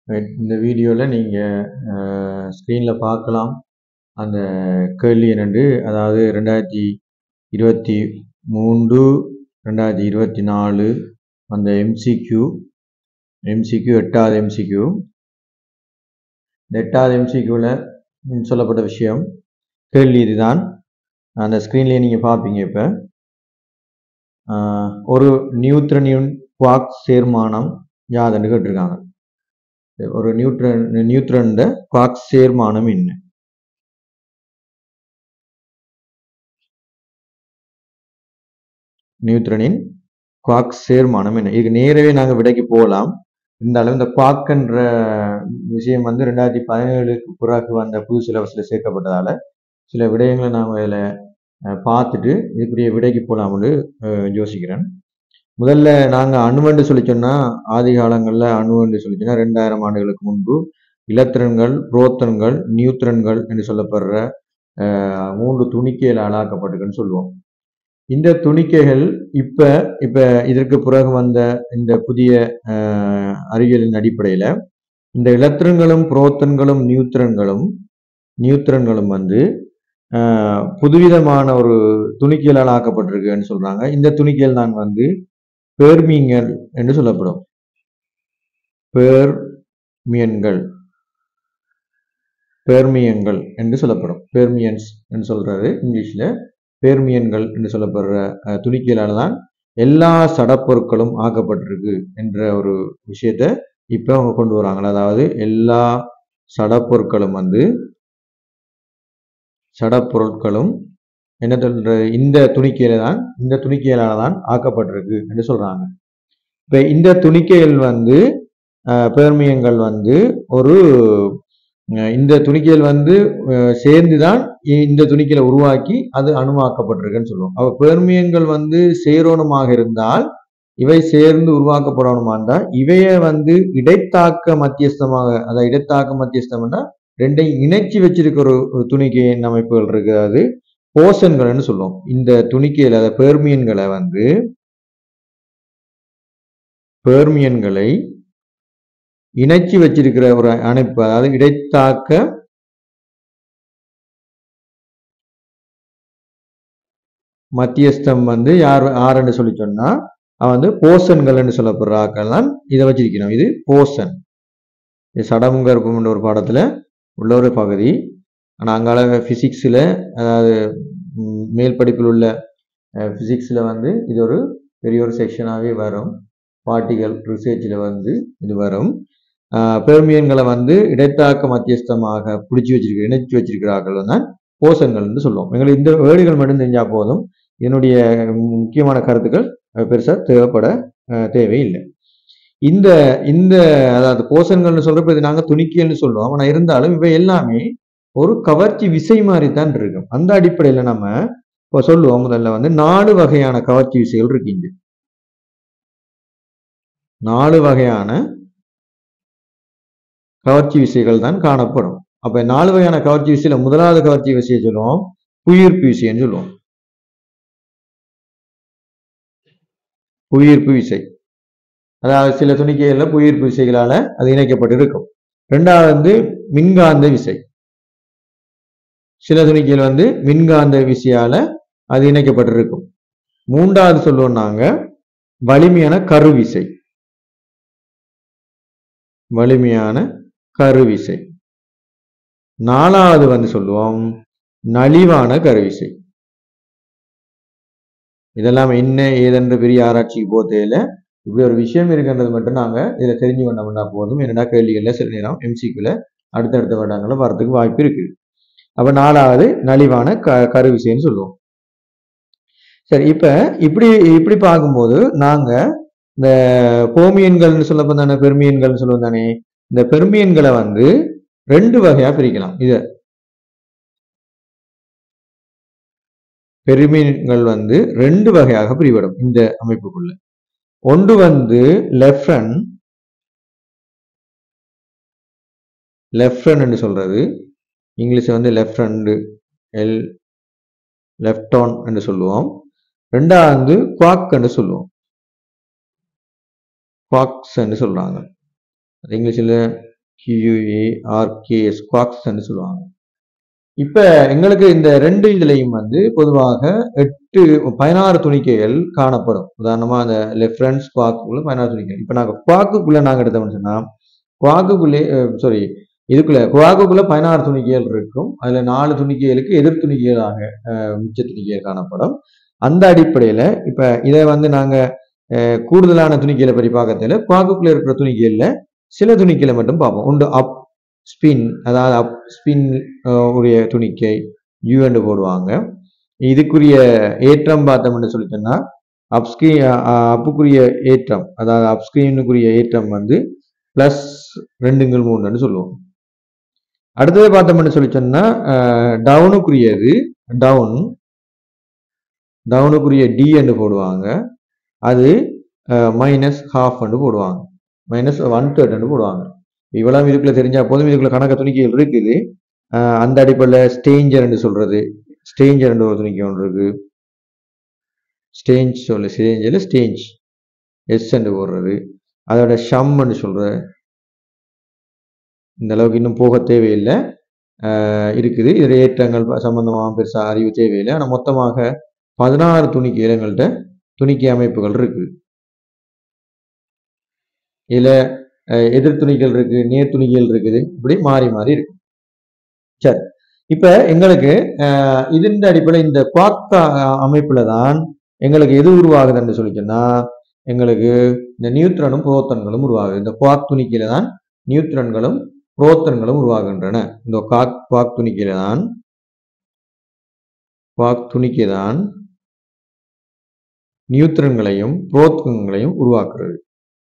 இந்த வீடியோவில் நீங்கள் ஸ்க்ரீனில் பார்க்கலாம் அந்த கேள்வி என்னென்று அதாவது ரெண்டாயிரத்தி இருபத்தி மூன்று ரெண்டாயிரத்தி இருபத்தி நாலு அந்த எம்சிக்யூ எம்சிக்யூ எட்டாவது எம்சிக்யூ இந்த எட்டாவது எம்சிக்யூவில் சொல்லப்பட்ட விஷயம் கேள்வி இதுதான் அந்த ஸ்க்ரீன்லேயே நீங்கள் பார்ப்பீங்க இப்போ ஒரு நியூட்ரனியன் குவாக் சேர்மானம் யாதுன்னு கேட்டிருக்காங்க ஒரு நியூட்ரன் நியூட்ரன்ட குவாக் சேர்மானம் என்ன நியூட்ரனின் குவாக் சேர்மானம் என்ன இதுக்கு நேரவே நாங்கள் விடைக்கு போகலாம் இருந்தாலும் இந்த குவாக்ன்ற விஷயம் வந்து ரெண்டாயிரத்தி பதினேழுக்கு பிறகு வந்த புது சிலபஸில் சேர்க்கப்பட்டதால சில விடயங்களை நாங்கள் இதில் பார்த்துட்டு இதுக்குரிய விடைக்கு போகலாம்னு யோசிக்கிறேன் முதல்ல நாங்கள் அணுவண்டு சொல்லி சொன்னால் ஆதி காலங்களில் அணுவண்டு சொல்லி சொன்னால் ரெண்டாயிரம் ஆண்டுகளுக்கு முன்பு இலத்திரன்கள் புரோத்தன்கள் நியூத்திரன்கள் என்று சொல்லப்படுற மூன்று துணிக்கையில் ஆளாக்கப்பட்டிருக்குன்னு சொல்லுவோம் இந்த துணிக்கைகள் இப்போ இப்போ இதற்கு பிறகு வந்த இந்த புதிய அறிவியலின் அடிப்படையில் இந்த இலத்திரன்களும் புரோத்தன்களும் நியூத்திரன்களும் நியூத்திரன்களும் வந்து புதுவிதமான ஒரு துணிக்கையால் ஆக்கப்பட்டிருக்குன்னு சொல்றாங்க இந்த துணிக்கையில் தான் வந்து பேர்மியங்கள் என்று சொல்லப்படும் பேர்மியன்கள் பேர்மியங்கள் என்று சொல்லப்படும் பேர்மியன்ஸ் என்று சொல்றது இங்கிலீஷ்ல பேர்மியன்கள் என்று சொல்லப்படுற துணிக்கையிலான தான் எல்லா சடப்பொருட்களும் ஆக்கப்பட்டிருக்கு என்ற ஒரு விஷயத்த இப்போ அவங்க கொண்டு வராங்க அதாவது எல்லா சடப்பொருட்களும் வந்து சடப்பொருட்களும் என்ன சொல்ற இந்த துணிக்கையில தான் இந்த துணிக்கையிலான தான் ஆக்கப்பட்டிருக்கு என்று சொல்றாங்க இப்ப இந்த துணிக்கைகள் வந்து பேர்மியங்கள் வந்து ஒரு இந்த துணிக்கைகள் வந்து சேர்ந்து தான் இந்த துணிக்கையில உருவாக்கி அது அணுவாக்கப்பட்டிருக்குன்னு சொல்லுவோம் அப்ப பேர்மியங்கள் வந்து சேரோணமாக இருந்தால் இவை சேர்ந்து உருவாக்கப்படணுமாண்டா இவைய வந்து இடைத்தாக்க மத்தியஸ்தமாக அதாவது இடைத்தாக்க மத்தியஸ்தம்னா ரெண்டையும் இணைச்சி வச்சிருக்கிற ஒரு ஒரு துணிக்கையின் அமைப்புகள் இருக்கு அது போசன்கள்னு சொல்லுவோம் இந்த துணிக்கையில் அதாவது பேர்மியன்களை வந்து பேர்மியன்களை இணைச்சி வச்சிருக்கிற ஒரு அமைப்பு அதாவது இடைத்தாக்க மத்தியஸ்தம் வந்து யார் யாருன்னு சொல்லி சொன்னா அவன் வந்து போசன்கள்னு சொல்லப்படுற ஆக்கள் தான் இதை வச்சிருக்கணும் இது போசன் இது சடமும் கருப்பம்ன்ற ஒரு பாடத்துல உள்ள ஒரு பகுதி ஆனால் அங்கால ஃபிசிக்ஸில் அதாவது மேல் படிப்பில் உள்ள ஃபிசிக்ஸில் வந்து இது ஒரு பெரிய ஒரு செக்ஷனாகவே வரும் பார்ட்டிகல் ரிசர்ச்சில் வந்து இது வரும் பெர்மியன்களை வந்து இடைத்தாக்க மத்தியஸ்தமாக பிடிச்சி வச்சிருக்கிற இணைச்சி வச்சிருக்கிறார்கள் தான் போசன்கள்னு சொல்லுவோம் எங்களுக்கு இந்த வேர்டுகள் மட்டும் தெரிஞ்சால் போதும் என்னுடைய முக்கியமான கருத்துக்கள் பெருசாக தேவைப்பட தேவையில்லை இந்த இந்த அதாவது போசன்கள்னு சொல்றப்ப இது நாங்கள் துணிக்கியல்னு சொல்லுவோம் ஆனால் இருந்தாலும் இவை எல்லாமே ஒரு கவர்ச்சி விசை மாதிரி தான் இருக்கும் அந்த அடிப்படையில் நம்ம இப்போ சொல்லுவோம் முதல்ல வந்து நாலு வகையான கவர்ச்சி விசைகள் இருக்கீங்க நாலு வகையான கவர்ச்சி விசைகள் தான் காணப்படும் அப்ப நாலு வகையான கவர்ச்சி விசையில முதலாவது கவர்ச்சி விசையை சொல்லுவோம் புயிர்ப்பு விசைன்னு சொல்லுவோம் புயிர்ப்பு விசை அதாவது சில துணிக்கைகள்ல புயிர்ப்பு விசைகளால அது இணைக்கப்பட்டு இருக்கும் ரெண்டாவது வந்து மின்காந்த விசை சில துணிக்கைகள் வந்து மின்காந்த விசையால அது இணைக்கப்பட்டிருக்கும் மூன்றாவது சொல்லுவோம் நாங்க வலிமையான கருவிசை வலிமையான கருவிசை நாலாவது வந்து சொல்லுவோம் நலிவான கருவிசை இதெல்லாம் என்ன ஏதென்ற பெரிய ஆராய்ச்சிக்கு போதையில இப்படி ஒரு விஷயம் இருக்குன்றது மட்டும் நாங்க இதுல தெரிஞ்சு கொண்டோம்னா போதும் என்னடா கேள்விகள்ல சில நேரம் எம்சிக்குல அடுத்தடுத்த வருடங்கள வரதுக்கு வாய்ப்பு இருக்கு அப்ப நாலாவது நலிவான க கருவிசைன்னு சொல்லுவோம் சரி இப்ப இப்படி இப்படி பார்க்கும்போது நாங்க இந்த போமியன்கள்னு சொல்லப்போ தானே பெருமியன்கள்னு சொல்லுவோம் தானே இந்த பெருமியன்களை வந்து ரெண்டு வகையா பிரிக்கலாம் இத பெருமியன்கள் வந்து ரெண்டு வகையாக பிரிவிடும் இந்த அமைப்புக்குள்ள ஒன்று வந்து லெஃப்டன் லெஃப்டன் என்று சொல்றது இங்கிலீஷ் வந்து லெஃப்ட் ஹேண்டு எல் லெஃப்டான் என்று சொல்லுவோம் ரெண்டாவது குவாக் என்று சொல்லுவோம் குவாக்ஸ் என்று சொல்றாங்க அது இங்கிலீஷில் கியூஏஆர்கேஎஸ் குவாக்ஸ்ன்னு சொல்லுவாங்க இப்ப எங்களுக்கு இந்த ரெண்டு இதுலையும் வந்து பொதுவாக எட்டு பதினாறு துணிக்கைகள் காணப்படும் உதாரணமா அந்த லெஃப்ரன்ஸ் குவாக்குள்ள பதினாறு துணிக்கைகள் இப்ப நாங்க குவாக்குக்குள்ள நாங்க எடுத்தோம்னு சொன்னா குவாக்குக்குள்ளே சாரி இதுக்குள்ள குவாக்குக்குள்ள பதினாறு துணிக்கைகள் இருக்கும் அதுல நாலு துணிக்கைகளுக்கு எதிர் துணிக்கைகளாக அஹ், மிச்ச துணிக்கைகள் காணப்படும் அந்த அடிப்படையில இப்ப இதை வந்து நாங்க அஹ், கூடுதலான துணிக்கைகளை பற்றி பார்க்கறதுல குவாக்குக்குள்ள இருக்கிற துணிக்கைகள்ல சில துணிக்கைகளை மட்டும் பார்ப்போம் உண்டு அப் ஸ்பின் அதாவது அப் ஸ்பின் உடைய துணிக்கை யூ என்று போடுவாங்க இதுக்குரிய ஏற்றம் பார்த்தோம்னு சொல்லி சொன்னா அப்ஸ்கிரீ அப்புக்குரிய ஏற்றம் அதாவது அப்ஸ்கிரீனுக்குரிய ஏற்றம் வந்து பிளஸ் ரெண்டுங்கள் மூணுன்னு சொல்லுவோம் அடுத்தது பார்த்தோம்னு சொல்லி சொன்னா டவுனுக்குரியது டவுன் டவுனுக்குரிய டி என்று போடுவாங்க அது மைனஸ் ஹாஃப் போடுவாங்க மைனஸ் ஒன் தேர்ட் போடுவாங்க இவ்வளவு இதுக்குள்ள தெரிஞ்சா போதும் இதுக்குள்ள கணக்க துணிக்கைகள் இருக்குது அஹ் அந்த அடிப்படையில் ஸ்டேஞ்சர் சொல்றது ஸ்டேஞ்சர் ஒரு துணிக்கை ஒன்று இருக்கு ஸ்டேஞ்ச் சொல்லு ஸ்டேஞ்சில் ஸ்டேஞ்ச் எஸ் என்று போடுறது அதோட ஷம்னு சொல்ற இந்த அளவுக்கு இன்னும் போக தேவையில்லை அஹ் இருக்குது இதில் ஏற்றங்கள் சம்பந்தமாக பெருசாக அறிவு தேவையில்லை ஆனால் மொத்தமாக பதினாறு துணிக்கை எங்கள்கிட்ட துணிக்கை அமைப்புகள் இருக்குது இதில் எதிர் துணிகள் இருக்கு நேர் துணிகள் இருக்குது இப்படி மாறி மாறி இருக்கு சரி இப்ப எங்களுக்கு அஹ், இதன் அடிப்படையில் இந்த குவாக் அமைப்புல தான் எங்களுக்கு எது உருவாகுதுன்னு சொல்லி சொன்னா எங்களுக்கு இந்த நியூட்ரனும் புரோத்தன்களும் உருவாகுது இந்த குவாக் துணிக்கையில தான் நியூட்ரன்களும் புரோத்தன்களும் உருவாகின்றன இந்த குவாக் குவாக் துணிக்கையில தான் குவாக் துணிக்கை தான் நியூட்ரன்களையும் புரோத்தன்களையும் உருவாக்குறது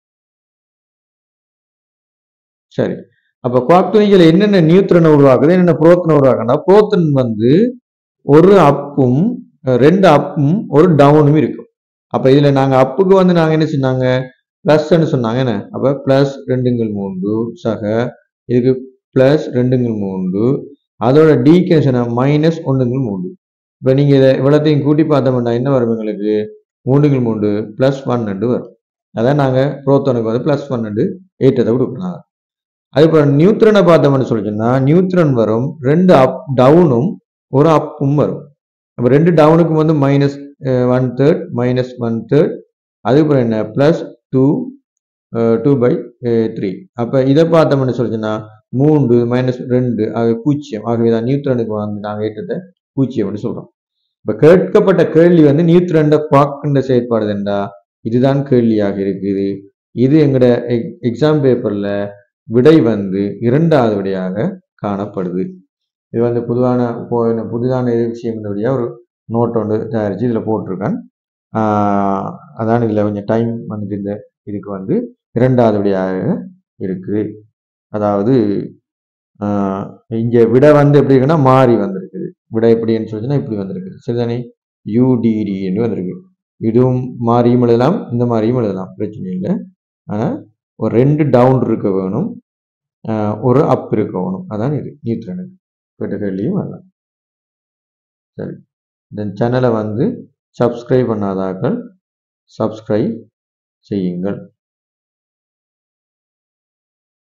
சரி அப்ப குவாக் துணிகள் என்னென்ன நியூட்ரனை உருவாக்குது என்னென்ன புரோத்தனை உருவாக்குனா புரோத்தன் வந்து ஒரு அப்பும் அஹ் ரெண்டு அப்பும் ஒரு டவுனும் இருக்கும் அப்ப இதுல நாங்க அப்புக்கு வந்து நாங்க என்ன சொன்னாங்க பிளஸ்ன்னு சொன்னாங்க என்ன அப்ப பிளஸ் ரெண்டுங்கள் மூன்று சக இதுக்கு பிளஸ் ரெண்டுங்கள் மூன்று அதோட டிக்கு சொன்ன மைனஸ் ஒன்றுங்கள் மூன்று இப்ப நீங்க இதை இவ்வளத்தையும் கூட்டி பார்த்தோம்னா என்ன வரும் எங்களுக்கு மூன்றுங்கள் மூன்று பிளஸ் ஒன் வரும் அதான் நாங்க புரோத்தனுக்கு வந்து பிளஸ் ஒன் ஏற்றத்தை கொடுக்கணும் அதுக்கப்புறம் நியூட்ரனை பார்த்தோம்னு சொல்லிச்சுன்னா நியூட்ரன் வரும் ரெண்டு அப் டவுனும் ஒரு அப்பும் வரும் அப்போ ரெண்டு டவுனுக்கு வந்து minus one third minus one third அதுக்கப்புறம் என்ன plus two two by three அப்போ இதை பார்த்தோம்னு சொல்லிச்சுன்னா மூன்று மைனஸ் ரெண்டு ஆக பூஜ்ஜியம் ஆகவே தான் நியூட்ரனுக்கு வந்து நாங்கள் ஏற்றத்தை பூஜ்ஜியம்னு சொல்கிறோம் இப்போ கேட்கப்பட்ட கேள்வி வந்து நியூட்ரண்ட குவாக்குன்ற செயற்பாடு என்றா இதுதான் கேள்வியாக இருக்குது இது எங்களோட எக்ஸாம் பேப்பரில் விடை வந்து இரண்டாவது விடையாக காணப்படுது இது வந்து பொதுவான இப்போ என்ன புதிதான இது விஷயம் வழியாக ஒரு நோட் ஒன்று தயாரித்து இதில் போட்டிருக்கேன் ஆஹ் அதான் இதில் கொஞ்சம் டைம் வந்துட்டு இந்த இதுக்கு வந்து இரண்டாவது விடையாக இருக்குது அதாவது ஆஹ் இங்க விடை வந்து எப்படி இருக்குன்னா மாறி வந்திருக்குது விடை எப்படின்னு சொல்லிச்சுன்னா இப்படி வந்திருக்குது சரிதானே யூடிடி என்று வந்திருக்கு இதுவும் மாறியும் எழுதலாம் இந்த மாதிரியும் எழுதலாம் பிரச்சனை இல்லை ஆனால் ஒரு ரெண்டு டவுன் இருக்க வேணும் ஆஹ் ஒரு அப் இருக்க வேணும் அதான் இது நியூட்ரனுக்கு கேட்ட கேள்வியும் வரலாம் சரி இந்த சேனலை வந்து சப்ஸ்கிரைப் பண்ணாதாக்கள் சப்ஸ்கிரைப் செய்யுங்கள்